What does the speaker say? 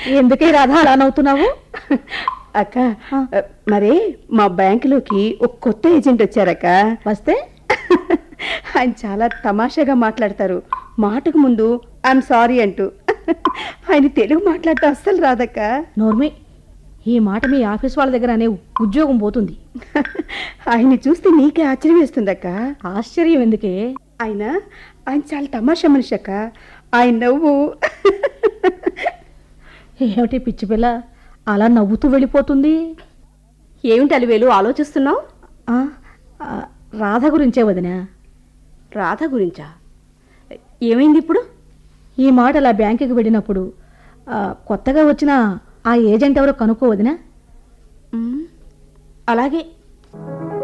ఎందుకే రాధా అలా నవ్వుతున్నావు అక్క మరే మా బ్యాంకులోకి ఒక కొత్త ఏజెంట్ వచ్చారక్క వస్తే ఆయన చాలా తమాషాగా మాట్లాడతారు మాటకు ముందు ఐఎమ్ సారీ అంటూ ఆయన తెలుగు మాట్లాడటం అస్సలు రాదక్క నోర్మి ఈ మాట మీ ఆఫీస్ వాళ్ళ దగ్గర అనే ఉద్యోగం పోతుంది ఆయన్ని చూస్తే నీకే ఆశ్చర్యం వేస్తుందక్క ఆశ్చర్యం ఎందుకే ఆయన ఆయన చాలా తమాషా మనిషి అక్క ఆయన నవ్వు ఏమిటి పిచ్చి పిల్ల అలా నవ్వుతూ వెళ్ళిపోతుంది ఏమిటి అలివేలు ఆలోచిస్తున్నావు ఆ, ఆ, రాధ గురించే వదినా రాధ గురించా ఏమైంది ఇప్పుడు ఈ మాట అలా బ్యాంకుకి వెళ్ళినప్పుడు ఆ, కొత్తగా వచ్చిన ఆ ఏజెంట్ ఎవరో కనుక్కోవదినా మ్, అలాగే